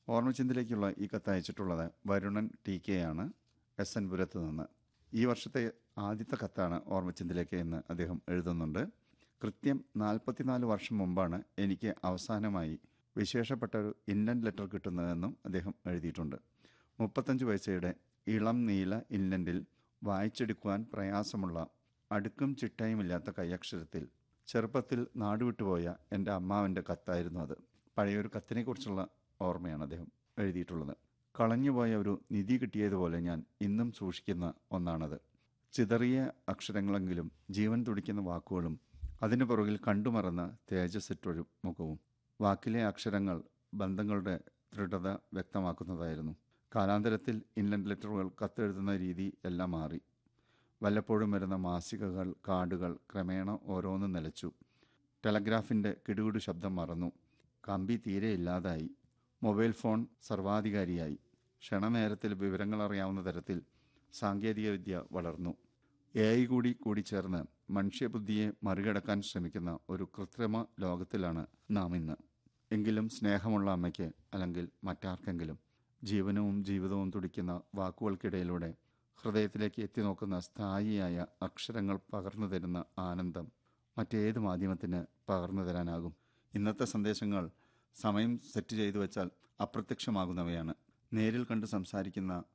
ഓർമ്മചിന്തയിലേക്കുള്ള ഈ കത്ത് അയച്ചിട്ടുള്ളത് വരുണൻ ടി കെ ആണ് എസ് എൻ പുരത്ത് നിന്ന് ഈ വർഷത്തെ ആദ്യത്തെ കത്താണ് ഓർമ്മചിന്തയിലേക്ക് എന്ന് അദ്ദേഹം എഴുതുന്നുണ്ട് കൃത്യം നാൽപ്പത്തിനാല് വർഷം മുമ്പാണ് എനിക്ക് അവസാനമായി വിശേഷപ്പെട്ട ഒരു ഇൻലൻഡ് ലെറ്റർ കിട്ടുന്നതെന്നും അദ്ദേഹം എഴുതിയിട്ടുണ്ട് മുപ്പത്തഞ്ച് വയസ്സയുടെ ഇളം നീല ഇൻലൻഡിൽ വായിച്ചെടുക്കുവാൻ പ്രയാസമുള്ള അടുക്കും ചിട്ടയുമില്ലാത്ത കൈയക്ഷരത്തിൽ ചെറുപ്പത്തിൽ നാടുവിട്ടുപോയ എൻ്റെ അമ്മാവൻ്റെ കത്തായിരുന്നു അത് പഴയൊരു കത്തിനെക്കുറിച്ചുള്ള ഓർമ്മയാണ് അദ്ദേഹം എഴുതിയിട്ടുള്ളത് കളഞ്ഞുപോയ ഒരു നിധി കിട്ടിയതുപോലെ ഞാൻ ഇന്നും സൂക്ഷിക്കുന്ന ഒന്നാണത് ചിതറിയ അക്ഷരങ്ങളെങ്കിലും ജീവൻ തുടിക്കുന്ന വാക്കുകളും അതിനു പുറകിൽ കണ്ടുമറന്ന തേജസ്സിറ്റൊരു മുഖവും വാക്കിലെ അക്ഷരങ്ങൾ ബന്ധങ്ങളുടെ ദൃഢത വ്യക്തമാക്കുന്നതായിരുന്നു കാലാന്തരത്തിൽ ഇൻലൻഡ് ലെറ്ററുകൾ കത്തെഴുതുന്ന രീതി എല്ലാം മാറി വല്ലപ്പോഴും വരുന്ന മാസികകൾ കാർഡുകൾ ക്രമേണ ഓരോന്നും നിലച്ചു ടെലഗ്രാഫിൻ്റെ കിടുകിടു ശബ്ദം മറന്നു കമ്പി തീരെ ഇല്ലാതായി മൊബൈൽ ഫോൺ സർവാധികാരിയായി ക്ഷണനേരത്തിൽ വിവരങ്ങൾ അറിയാവുന്ന തരത്തിൽ സാങ്കേതികവിദ്യ വളർന്നു എ ഐ കൂടി കൂടിച്ചേർന്ന് മനുഷ്യബുദ്ധിയെ മറികടക്കാൻ ശ്രമിക്കുന്ന ഒരു കൃത്രിമ ലോകത്തിലാണ് നാം ഇന്ന് എങ്കിലും സ്നേഹമുള്ള അമ്മയ്ക്ക് അല്ലെങ്കിൽ മറ്റാർക്കെങ്കിലും ജീവനവും ജീവിതവും തുടിക്കുന്ന വാക്കുകൾക്കിടയിലൂടെ ഹൃദയത്തിലേക്ക് എത്തി നോക്കുന്ന സ്ഥായിയായ അക്ഷരങ്ങൾ പകർന്നു തരുന്ന ആനന്ദം മറ്റേത് മാധ്യമത്തിന് പകർന്നു തരാനാകും ഇന്നത്തെ സന്ദേശങ്ങൾ സമയം സെറ്റ് ചെയ്തു വെച്ചാൽ അപ്രത്യക്ഷമാകുന്നവയാണ് നേരിൽ കണ്ട് സംസാരിക്കുന്ന